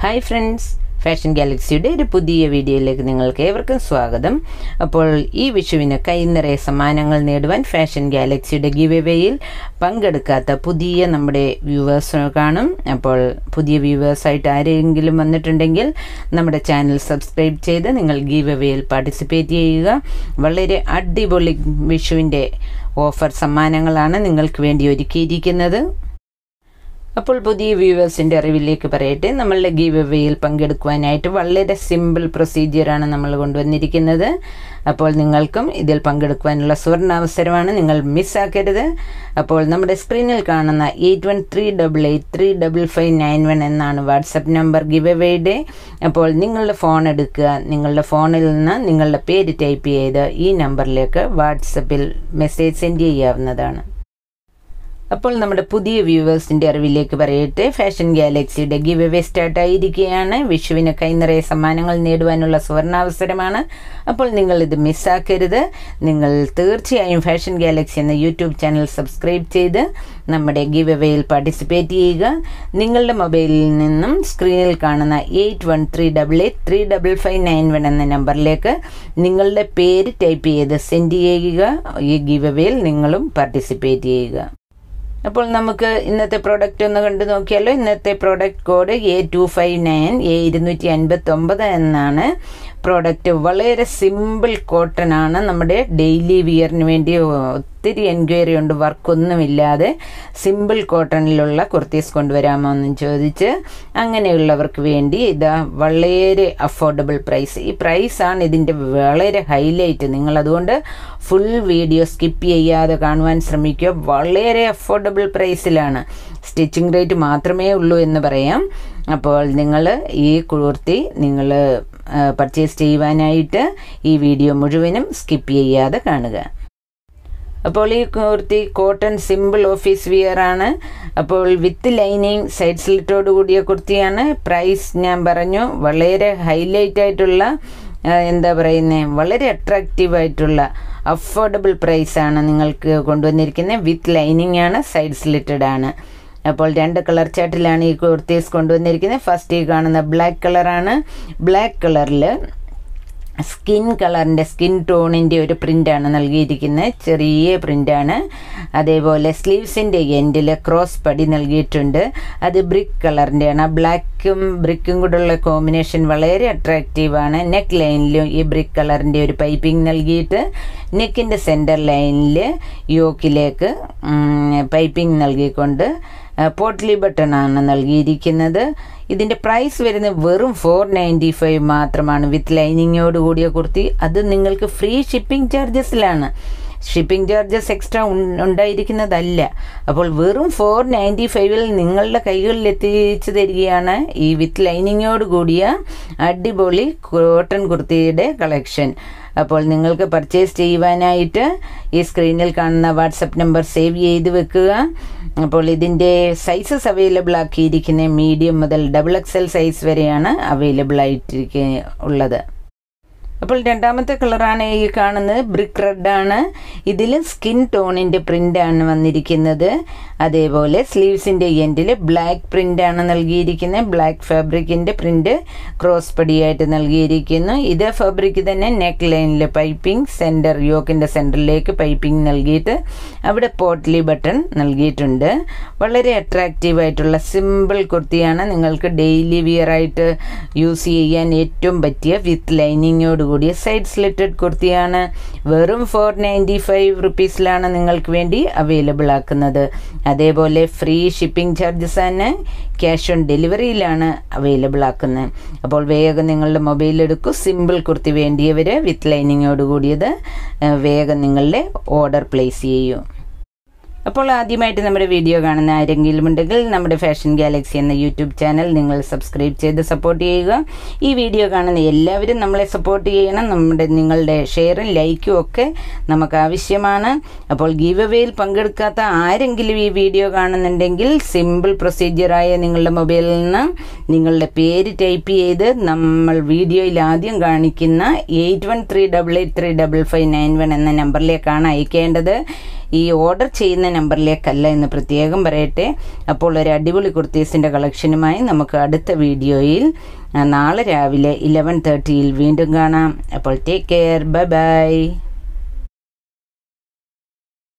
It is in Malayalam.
ഹായ് ഫ്രണ്ട്സ് ഫാഷൻ ഗാലക്സിയുടെ ഒരു പുതിയ വീഡിയോയിലേക്ക് നിങ്ങൾക്ക് ഏവർക്കും സ്വാഗതം അപ്പോൾ ഈ വിഷുവിന് കൈനിറയ സമ്മാനങ്ങൾ നേടുവാൻ ഫാഷൻ ഗാലക്സിയുടെ ഗിവ് എവേയിൽ പങ്കെടുക്കാത്ത പുതിയ നമ്മുടെ വ്യൂവേഴ്സ് കാണും അപ്പോൾ പുതിയ വ്യൂവേഴ്സായിട്ട് ആരെങ്കിലും വന്നിട്ടുണ്ടെങ്കിൽ നമ്മുടെ ചാനൽ സബ്സ്ക്രൈബ് ചെയ്ത് നിങ്ങൾ ഗിവ് എവേയിൽ പാർട്ടിസിപ്പേറ്റ് ചെയ്യുക വളരെ അടിപൊളി വിഷുവിൻ്റെ ഓഫർ സമ്മാനങ്ങളാണ് നിങ്ങൾക്ക് വേണ്ടി ഒരുക്കിയിരിക്കുന്നത് അപ്പോൾ പുതിയ വ്യൂവേഴ്സിൻ്റെ അറിവിലേക്ക് പറയട്ടെ നമ്മളുടെ ഗീവ് എവേയിൽ പങ്കെടുക്കുവാനായിട്ട് വളരെ സിമ്പിൾ പ്രൊസീജിയറാണ് നമ്മൾ കൊണ്ടുവന്നിരിക്കുന്നത് അപ്പോൾ നിങ്ങൾക്കും ഇതിൽ പങ്കെടുക്കുവാനുള്ള സുവർണാവസരമാണ് നിങ്ങൾ മിസ്സാക്കരുത് അപ്പോൾ നമ്മുടെ സ്ക്രീനിൽ കാണുന്ന eight one three double eight three double five nine one എന്നാണ് വാട്സപ്പ് നമ്പർ ഗിവ് എവേയുടെ അപ്പോൾ നിങ്ങളുടെ ഫോൺ എടുക്കുക നിങ്ങളുടെ ഫോണിൽ നിന്ന് നിങ്ങളുടെ പേര് ടൈപ്പ് ചെയ്ത് ഈ നമ്പറിലേക്ക് വാട്സപ്പിൽ മെസ്സേജ് സെൻഡ് ചെയ്യാവുന്നതാണ് അപ്പോൾ നമ്മുടെ പുതിയ വ്യൂവേഴ്സിൻ്റെ അറിവിലേക്ക് പറയട്ടെ ഫാഷൻ ഗാലക്സിയുടെ ഗിവ് എവേ സ്റ്റാർട്ട് ആയിരിക്കുകയാണ് വിഷുവിന് കൈനിറയ സമ്മാനങ്ങൾ നേടുവാനുള്ള സുവർണാവസരമാണ് അപ്പോൾ നിങ്ങൾ ഇത് മിസ്സാക്കരുത് നിങ്ങൾ തീർച്ചയായും ഫാഷൻ ഗാലക്സി എന്ന യൂട്യൂബ് ചാനൽ സബ്സ്ക്രൈബ് ചെയ്ത് നമ്മുടെ ഗിവ് എവേയിൽ പാർട്ടിസിപ്പേറ്റ് ചെയ്യുക നിങ്ങളുടെ മൊബൈലിൽ നിന്നും സ്ക്രീനിൽ കാണുന്ന eight one three double eight three double five nine one എന്ന നമ്പറിലേക്ക് നിങ്ങളുടെ പേര് ടൈപ്പ് ചെയ്ത് സെൻഡ് ചെയ്യുക ഈ ഗിവ് എവേയിൽ നിങ്ങളും പാർട്ടിസിപ്പേറ്റ് ചെയ്യുക അപ്പോൾ നമുക്ക് ഇന്നത്തെ പ്രോഡക്റ്റ് ഒന്ന് കണ്ടു നോക്കിയാലോ ഇന്നത്തെ product code A two five nine A ഇരുന്നൂറ്റി അൻപത്തൊമ്പത് എന്നാണ് പ്രോഡക്റ്റ് വളരെ സിമ്പിൾ കോട്ടൺ ആണ് നമ്മുടെ ഡെയിലി വിയറിന് വേണ്ടി ഒത്തിരി എൻക്വയറി ഉണ്ട് വർക്കൊന്നുമില്ലാതെ സിമ്പിൾ കോട്ടണിലുള്ള കുർത്തീസ് കൊണ്ടുവരാമോ എന്നും ചോദിച്ച് അങ്ങനെയുള്ളവർക്ക് വേണ്ടി ഇതാ വളരെ അഫോർഡബിൾ പ്രൈസ് ഈ പ്രൈസാണ് ഇതിൻ്റെ വളരെ ഹൈലൈറ്റ് നിങ്ങൾ അതുകൊണ്ട് ഫുൾ വീഡിയോ സ്കിപ്പ് ചെയ്യാതെ കാണുവാൻ ശ്രമിക്കുക വളരെ അഫോർഡബിൾ പ്രൈസിലാണ് സ്റ്റിച്ചിങ് റേറ്റ് മാത്രമേ ഉള്ളൂ എന്ന് പറയാം അപ്പോൾ നിങ്ങൾ ഈ കുർത്തി നിങ്ങൾ പർച്ചേസ് ചെയ്യുവാനായിട്ട് ഈ വീഡിയോ മുഴുവനും സ്കിപ്പ് ചെയ്യാതെ കാണുക അപ്പോൾ ഈ kurti cotton simple office wear ആണ് അപ്പോൾ വിത്ത് ലൈനിങ് സൈഡ് സ്ലിറ്റോട് കൂടിയ കുർത്തിയാണ് പ്രൈസ് ഞാൻ പറഞ്ഞു വളരെ ഹൈലൈറ്റ് ആയിട്ടുള്ള എന്താ പറയുന്നത് വളരെ അട്രാക്റ്റീവ് ആയിട്ടുള്ള അഫോർഡബിൾ പ്രൈസാണ് നിങ്ങൾക്ക് കൊണ്ടുവന്നിരിക്കുന്നത് വിത്ത് ലൈനിങ് ആണ് സൈഡ് സ്ലിറ്റഡ് ആണ് അപ്പോൾ രണ്ട് കളർ ചാർട്ടിലാണ് ഈ കുർത്തീസ് കൊണ്ടുവന്നിരിക്കുന്നത് ഫസ്റ്റ് ഈ കാണുന്ന ബ്ലാക്ക് കളറാണ് ബ്ലാക്ക് കളറിൽ സ്കിൻ കളറിൻ്റെ സ്കിൻ ടോണിൻ്റെ ഒരു പ്രിൻ്റാണ് നൽകിയിരിക്കുന്നത് ചെറിയ പ്രിൻ്റാണ് അതേപോലെ സ്ലീവ്സിൻ്റെ എൻഡിൽ ക്രോസ് പടി നൽകിയിട്ടുണ്ട് അത് ബ്രിക്ക് കളറിൻ്റെയാണ് ബ്ലാക്കും ബ്രിക്കും കൂടെയുള്ള കോമ്പിനേഷൻ വളരെ അട്രാക്റ്റീവാണ് നെക്ക് ലൈനിലും ഈ ബ്രിക്ക് കളറിൻ്റെ ഒരു പൈപ്പിംഗ് നൽകിയിട്ട് നെക്കിൻ്റെ സെൻറ്റർ ലൈനിൽ യോക്കിലേക്ക് പൈപ്പിംഗ് നൽകിക്കൊണ്ട് പോട്ട്ലി ബട്ടൺ ആണ് നൽകിയിരിക്കുന്നത് ഇതിൻ്റെ പ്രൈസ് വരുന്നത് വെറും ഫോർ നയൻറ്റി ഫൈവ് മാത്രമാണ് വിത്ത് ലൈനിങ്ങോട് കൂടിയ കുർത്തി അത് നിങ്ങൾക്ക് ഫ്രീ ഷിപ്പിംഗ് ചാർജസിലാണ് ഷിപ്പിംഗ് ചാർജസ് എക്സ്ട്രാ ഉണ്ടായിരിക്കുന്നതല്ല അപ്പോൾ വെറും ഫോർ നയൻറ്റി ഫൈവിൽ നിങ്ങളുടെ കൈകളിൽ എത്തിച്ചു തരികയാണ് ഈ വിത്ത് ലൈനിങ്ങോട് കൂടിയ അടിപൊളി കോട്ടൺ കുർത്തിയുടെ കളക്ഷൻ അപ്പോൾ നിങ്ങൾക്ക് പർച്ചേസ് ചെയ്യുവാനായിട്ട് ഈ സ്ക്രീനിൽ കാണുന്ന വാട്സപ്പ് നമ്പർ സേവ് ചെയ്ത് വെക്കുക അപ്പോൾ ഇതിൻ്റെ സൈസസ് അവൈലബിൾ ആക്കിയിരിക്കുന്ന മീഡിയം മുതൽ ഡബിൾ എക്സൽ സൈസ് വരെയാണ് അവൈലബിൾ ആയിട്ടിരിക്കുക ഉള്ളത് അപ്പോൾ രണ്ടാമത്തെ കളറാണ് ഈ കാണുന്നത് ബ്രിക്ക് റെഡാണ് ഇതിൽ സ്കിൻ ടോണിൻ്റെ പ്രിൻ്റാണ് വന്നിരിക്കുന്നത് അതേപോലെ സ്ലീവ്സിൻ്റെ എൻഡിൽ ബ്ലാക്ക് പ്രിൻ്റാണ് നൽകിയിരിക്കുന്നത് ബ്ലാക്ക് ഫാബ്രിക്കിൻ്റെ പ്രിൻ്റ് ക്രോസ് പടിയായിട്ട് നൽകിയിരിക്കുന്നു ഇതേ ഫാബ്രിക് തന്നെ നെക്ക് ലൈനിൽ പൈപ്പിംഗ് സെൻറ്റർ യോക്കിൻ്റെ സെൻറ്ററിലേക്ക് പൈപ്പിംഗ് നൽകിയിട്ട് അവിടെ പോട്ട്ലി ബട്ടൺ നൽകിയിട്ടുണ്ട് വളരെ അട്രാക്റ്റീവ് ആയിട്ടുള്ള സിമ്പിൾ കുർത്തിയാണ് നിങ്ങൾക്ക് ഡെയിലി വിയർ ആയിട്ട് യൂസ് ചെയ്യാൻ ഏറ്റവും പറ്റിയ വിത്ത് ലൈനിങ്ങോട് കൂടിയ സൈഡ് സ്ലിറ്റഡ് കുർത്തിയാണ് വെറും ഫോർ നയൻറ്റി ഫൈവ് റുപ്പീസിലാണ് നിങ്ങൾക്ക് വേണ്ടി അവൈലബിൾ ആക്കുന്നത് അതേപോലെ ഫ്രീ ഷിപ്പിംഗ് ചാർജസ് തന്നെ ക്യാഷ് ഓൺ ഡെലിവറിയിലാണ് അവൈലബിൾ ആക്കുന്നത് അപ്പോൾ വേഗം നിങ്ങളുടെ മൊബൈൽ എടുക്കൂ സിമ്പിൾ കുർത്തി വേണ്ടിയവർ വിത്ത് ലൈനിങ്ങോട് കൂടിയത് വേഗം നിങ്ങളുടെ ഓർഡർ പ്ലേസ് ചെയ്യൂ അപ്പോൾ ആദ്യമായിട്ട് നമ്മുടെ വീഡിയോ കാണുന്ന ആരെങ്കിലും ഉണ്ടെങ്കിൽ നമ്മുടെ ഫാഷൻ ഗാലക്സി എന്ന യൂട്യൂബ് ചാനൽ നിങ്ങൾ സബ്സ്ക്രൈബ് ചെയ്ത് സപ്പോർട്ട് ചെയ്യുക ഈ വീഡിയോ കാണുന്ന എല്ലാവരും നമ്മളെ സപ്പോർട്ട് ചെയ്യണം നമ്മുടെ നിങ്ങളുടെ ഷെയറും ലൈക്കും ഒക്കെ നമുക്ക് ആവശ്യമാണ് അപ്പോൾ ഗീവ് അവേയിൽ പങ്കെടുക്കാത്ത ആരെങ്കിലും ഈ വീഡിയോ കാണുന്നുണ്ടെങ്കിൽ സിമ്പിൾ പ്രൊസീജിയറായ നിങ്ങളുടെ മൊബൈലിൽ നിന്ന് നിങ്ങളുടെ പേര് ടൈപ്പ് ചെയ്ത് നമ്മൾ വീഡിയോയിൽ ആദ്യം കാണിക്കുന്ന eight one three double eight three double five nine one എന്ന നമ്പറിലേക്കാണ് അയക്കേണ്ടത് ഈ ഓർഡർ ചെയ്യുന്ന നമ്പറിലേക്കല്ല എന്ന് പ്രത്യേകം പറയട്ടെ അപ്പോൾ ഒരു അടിപൊളി കുർത്തീസിൻ്റെ കളക്ഷനുമായി നമുക്ക് അടുത്ത വീഡിയോയിൽ നാളെ രാവിലെ ഇലവൻ തേർട്ടിയിൽ വീണ്ടും കാണാം അപ്പോൾ ടേക്ക് കെയർ ബൈ ബൈ